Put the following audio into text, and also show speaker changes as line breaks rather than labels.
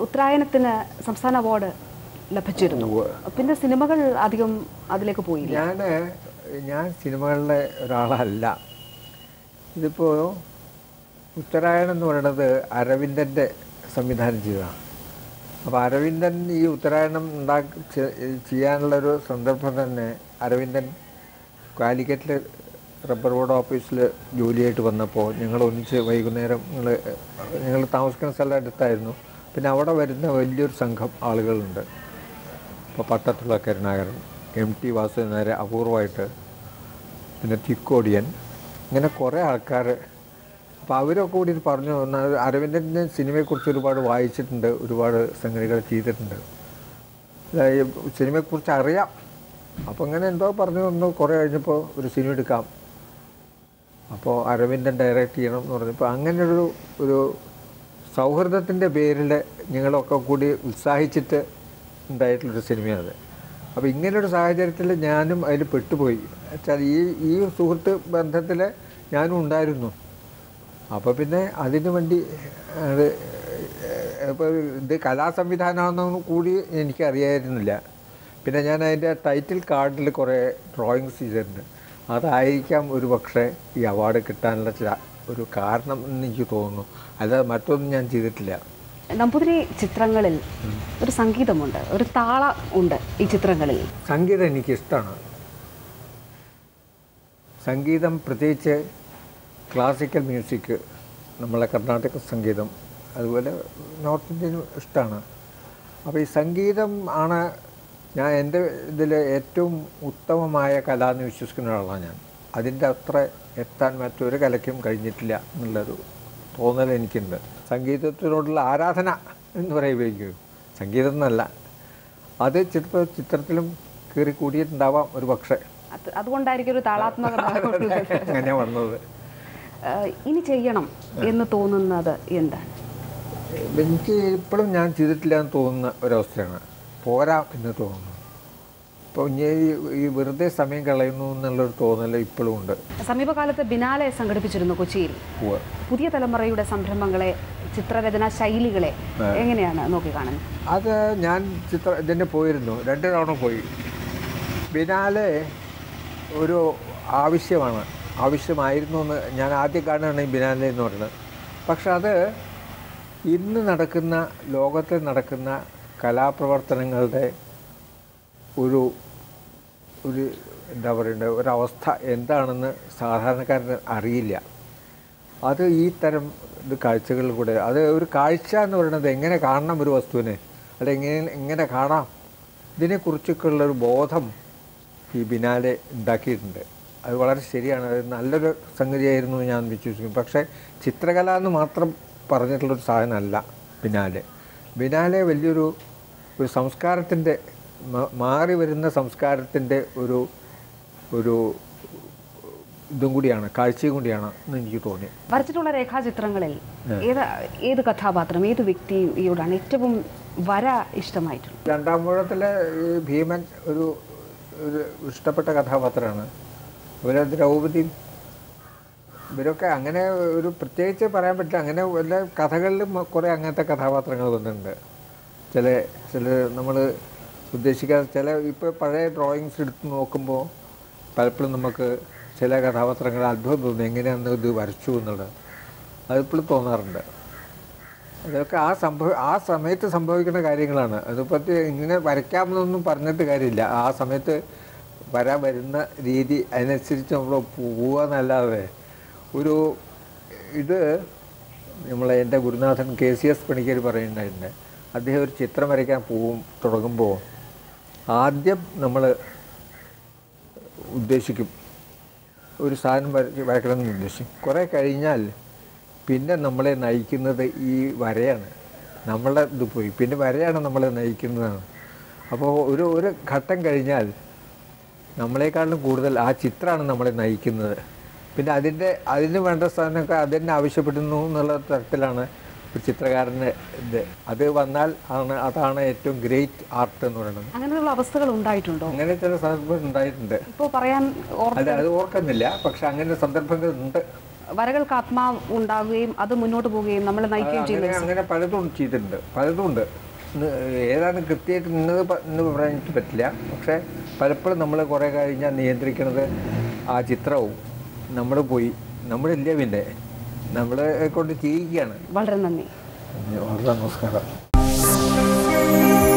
ഉത്തരായനത്തിന് സംസ്ഥാന അവാർഡ് ലഭിച്ചിരുന്നു പിന്നെ സിനിമകൾ അധികം അതിലേക്ക് പോയില്ല
ഞാൻ ഞാൻ സിനിമകളിലെ ഒരാളല്ല ഇതിപ്പോൾ ഉത്തരായണം എന്ന് പറയുന്നത് അരവിന്ദൻ്റെ സംവിധാനം ചെയ്തതാണ് അപ്പോൾ അരവിന്ദൻ ഈ ഉത്തരായണം ഉണ്ടാക്കി ചെ- ചെയ്യാനുള്ളൊരു സന്ദർഭം തന്നെ അരവിന്ദൻ കാലിക്കറ്റിൽ റബ്ബർ ബോർഡ് ഓഫീസിൽ ജോലിയായിട്ട് വന്നപ്പോൾ ഞങ്ങൾ ഒന്നിച്ച് വൈകുന്നേരം ഞങ്ങൾ ഞങ്ങൾ താമസിക്കുന്ന സ്ഥലം അടുത്തായിരുന്നു പിന്നെ അവിടെ വരുന്ന വലിയൊരു സംഘം ആളുകളുണ്ട് ഇപ്പോൾ പട്ടത്തുള്ള കരുണാകരൻ എം ടി വാസുദേവൻ നേരെ അപൂർവമായിട്ട് പിന്നെ തിക്കോടിയൻ ഇങ്ങനെ കുറേ ആൾക്കാർ അപ്പോൾ അവരൊക്കെ കൂടി ഇത് പറഞ്ഞു എന്നാൽ അരവിന്ദൻ്റെ സിനിമയെക്കുറിച്ച് ഒരുപാട് വായിച്ചിട്ടുണ്ട് ഒരുപാട് സംഗതികൾ ചെയ്തിട്ടുണ്ട് അതായത് സിനിമയെക്കുറിച്ച് അറിയാം അപ്പോൾ അങ്ങനെ എന്തോ പറഞ്ഞു വന്നു കുറേ കഴിഞ്ഞപ്പോൾ ഒരു സിനിമ എടുക്കാം അപ്പോൾ അരവിന്ദൻ ഡയറക്റ്റ് ചെയ്യണം എന്ന് പറഞ്ഞപ്പോൾ അങ്ങനെ ഒരു ഒരു സൗഹൃദത്തിൻ്റെ പേരിൽ ഞങ്ങളൊക്കെ കൂടി ഉത്സാഹിച്ചിട്ട് ഉണ്ടായിട്ടുള്ളൊരു സിനിമയാണത് അപ്പോൾ ഇങ്ങനൊരു സാഹചര്യത്തിൽ ഞാനും അതിൽ പെട്ടുപോയി വെച്ചാൽ ഈ ഈ സുഹൃത്ത് ബന്ധത്തിൽ ഞാനും ഉണ്ടായിരുന്നു അപ്പോൾ പിന്നെ അതിനു വേണ്ടി അത് ഇപ്പോൾ ഇത് കലാസംവിധാനമാണെന്നും കൂടി എനിക്കറിയായിരുന്നില്ല പിന്നെ ഞാൻ അതിൻ്റെ ടൈറ്റിൽ കാർഡിൽ കുറേ ഡ്രോയിങ്സ് ചെയ്തിട്ടുണ്ട് അതായിരിക്കാം ഒരു പക്ഷേ ഈ അവാർഡ് കിട്ടാനുള്ള ചില ഒരു കാരണം എന്ന് എനിക്ക് തോന്നുന്നു അല്ലാതെ മറ്റൊന്നും ഞാൻ ചെയ്തിട്ടില്ല
നമ്പൂതിരി ചിത്രങ്ങളിൽ ഒരു സംഗീതമുണ്ട് ഒരു താള ഉണ്ട് ഈ ചിത്രങ്ങളിൽ
സംഗീതം എനിക്കിഷ്ടമാണ് സംഗീതം പ്രത്യേകിച്ച് ക്ലാസിക്കൽ മ്യൂസിക് നമ്മളെ കർണാടക സംഗീതം അതുപോലെ നോർത്ത് ഇന്ത്യൻ ഇഷ്ടമാണ് അപ്പോൾ ഈ സംഗീതം ആണ് ഞാൻ എൻ്റെ ഇതിൽ ഏറ്റവും ഉത്തമമായ കല എന്ന് വിശ്വസിക്കുന്ന ഒരാളാണ് ഞാൻ അതിൻ്റെ അത്ര എത്താൻ മറ്റൊരു കലയ്ക്കും കഴിഞ്ഞിട്ടില്ല എന്നുള്ളൊരു തോന്നൽ എനിക്കുണ്ട് സംഗീതത്തിനോടുള്ള ആരാധന എന്ന് പറയുമ്പോഴേക്കും സംഗീതം എന്നല്ല അത് ചിലപ്പോൾ ചിത്രത്തിലും കയറി കൂടിയിട്ടുണ്ടാവാം ഒരു പക്ഷേ
അത് അതുകൊണ്ടായിരിക്കും ഒരു താളാത്മകത ഉള്ളത്.
അങ്ങനെ വന്നത്
ഏഹ് ഇനി ചെയ്യണം എന്ന് തോന്നുന്നത് എന്താണ്
എനിക്ക് ഇപ്പോഴും ഞാൻ ചെയ്തിട്ടില്ല എന്ന് തോന്നുന്ന ഒരവസ്ഥയാണ് പോരാ എന്ന് തോന്നുന്നു ഇപ്പോൾ ഇനി ഈ- ഈ വെറുതെ സമയം കളയുന്നു എന്നുള്ളൊരു തോന്നൽ ഇപ്പോഴും ഉണ്ട്
സമീപകാലത്ത് ബിനാലെ സംഘടിപ്പിച്ചിരുന്നു കൊച്ചിയിൽ
ഉവ്വ്.
പുതിയ തലമുറയുടെ സംരംഭങ്ങളെ ചിത്രരചനാ ശൈലികളെ എങ്ങനെയാണ് നോക്കിക്കാണുന്നത്
അത് ഞാൻ ചിത്ര ഇതിൻ്റെ പോയിരുന്നു രണ്ട് തവണ പോയി ബിനാലെ ഒരു ആവശ്യമാണ് ആവശ്യമായിരുന്നു എന്ന് ഞാൻ ആദ്യം കാണുകയാണ് ഈ ബിനാലെ എന്ന് പറയുന്നത് പക്ഷെ അത് ഇന്ന് നടക്കുന്ന ലോകത്തിൽ നടക്കുന്ന കലാപ്രവർത്തനങ്ങളുടെ ഒരു ഒരു എന്താ പറയണ്ടത് ഒരവസ്ഥ എന്താണെന്ന് സാധാരണക്കാരന് അറിയില്ല അത് ഈ തരം ഇത് കാഴ്ചകളിൽ കൂടെ അത് ഒരു കാഴ്ച എന്ന് പറയുന്നത് എങ്ങനെ കാണണം ഒരു വസ്തുവിനെ അത് എങ്ങനെ എങ്ങനെ കാണാം ഇതിനെക്കുറിച്ചൊക്കെ ഉള്ളൊരു ബോധം ഈ ബിനാലെ ഉണ്ടാക്കിയിട്ടുണ്ട് അത് വളരെ ശരിയാണ് അത് നല്ലൊരു സംഗതിയായിരുന്നു എന്ന് ഞാൻ വിശ്വസിക്കുന്നു പക്ഷേ ചിത്രകല എന്ന് മാത്രം പറഞ്ഞിട്ടുള്ളൊരു സാധനമല്ല ബിനാലെ ബിനാലെ വലിയൊരു ഒരു സംസ്കാരത്തിൻ്റെ മ- മാറി വരുന്ന സംസ്കാരത്തിൻ്റെ ഒരു ഒരു ഇതും കൂടിയാണ് കാഴ്ചയും കൂടിയാണ് എന്ന് എനിക്ക് തോന്നി
വരച്ചിട്ടുള്ള രേഖാചിത്രങ്ങളിൽ ഏത് ഏത് കഥാപാത്രം ഏത് വ്യക്തിയോടാണ് ഏറ്റവും വര ഇഷ്ടമായിട്ടുള്ളത്
രണ്ടാം മൂഴത്തിലെ ഈ ഭീമൻ ഒരു ഒരു ഇഷ്ടപ്പെട്ട കഥാപാത്രമാണ് അതുപോലെ ദ്രൗപദിയും ഇവരൊക്കെ അങ്ങനെ ഒരു പ്രത്യേകിച്ച് പറയാൻ പറ്റില്ല അങ്ങനെ വല്ല കഥകളിലും കുറേ അങ്ങനത്തെ കഥാപാത്രങ്ങൾ വന്നിട്ടുണ്ട് ചില ചില നമ്മൾ ഉദ്ദേശിക്കാതെ ചില ഇപ്പോൾ പഴയ ഡ്രോയിങ്സ് എടുത്ത് നോക്കുമ്പോൾ പലപ്പോഴും നമുക്ക് ചില കഥാപാത്രങ്ങൾ അത്ഭുതം തോന്നും എങ്ങനെയാണ് ഇത് വരച്ചു എന്നുള്ളത് അതിപ്പോഴും തോന്നാറുണ്ട് അതൊക്കെ ആ സംഭവ ആ സമയത്ത് സംഭവിക്കുന്ന കാര്യങ്ങളാണ് അതിപ്പറ്റി ഇങ്ങനെ വരയ്ക്കാമെന്നൊന്നും പറഞ്ഞിട്ട് കാര്യമില്ല ആ സമയത്ത് വരാൻ വരുന്ന രീതി അതിനനുസരിച്ച് നമ്മൾ പോവാന്നല്ലാതെ ഒരു ഇത് നമ്മളെ എൻ്റെ ഗുരുനാഥൻ കെ സി എസ് പണിക്കർ പറയുന്നുണ്ടായിട്ടുണ്ട് അദ്ദേഹം ഒരു ചിത്രം വരയ്ക്കാൻ പോവും തുടങ്ങുമ്പോൾ ആദ്യം നമ്മൾ ഉദ്ദേശിക്കും ഒരു സാധനം വരച്ച് വരക്കണമെന്ന് ഉദ്ദേശിക്കും കുറേ കഴിഞ്ഞാൽ പിന്നെ നമ്മളെ നയിക്കുന്നത് ഈ വരയാണ് നമ്മളെ ഇത് പോയി പിന്നെ വരയാണ് നമ്മളെ നയിക്കുന്നതാണ് അപ്പോൾ ഒരു ഒരു ഘട്ടം കഴിഞ്ഞാൽ നമ്മളെക്കാളും കൂടുതൽ ആ ചിത്രമാണ് നമ്മളെ നയിക്കുന്നത് പിന്നെ അതിൻ്റെ അതിന് വേണ്ട സാധനമൊക്കെ അതിനെ ആവശ്യപ്പെടുന്നു എന്നുള്ള തരത്തിലാണ് ഒരു ചിത്രകാരൻ്റെ ഇത് അത് വന്നാൽ ആണ് അതാണ് ഏറ്റവും ഗ്രേറ്റ് ആർട്ട് എന്ന് പറയുന്നത്
അങ്ങനെയുള്ള അവസ്ഥകൾ ഉണ്ടായിട്ടുണ്ടോ
അങ്ങനെ ചില സന്ദർഭങ്ങൾ ഉണ്ടായിട്ടുണ്ട്
ഇപ്പോൾ പറയാൻ ഓർ
അല്ല അത് ഓർക്കുന്നില്ല പക്ഷെ അങ്ങനെ സന്ദർഭങ്ങൾ ഉണ്ട്
വരകൾക്ക് ആത്മാവ് ഉണ്ടാവുകയും അത് മുന്നോട്ട് പോവുകയും നമ്മൾ നയിക്കുകയും
അങ്ങനെ
ചെയ്യുന്നത്
അങ്ങനെ പലതും ചെയ്തിട്ടുണ്ട് പലതും ഉണ്ട് ഇന്ന് ഏതാണ് കൃത്യമായിട്ട് ഇന്നത് പ- ഇന്ന് പറയാനായിട്ട് പറ്റില്ല പക്ഷേ പലപ്പോഴും നമ്മൾ കുറേ കഴിഞ്ഞാൽ നിയന്ത്രിക്കുന്നത് ആ ചിത്രവും നമ്മൾ പോയി നമ്മളില്ല പിന്നെ നമ്മളെ കൊണ്ട് ചെയ്യിക്കുകയാണ്
വളരെ നന്ദി
വളരെ നമസ്കാരം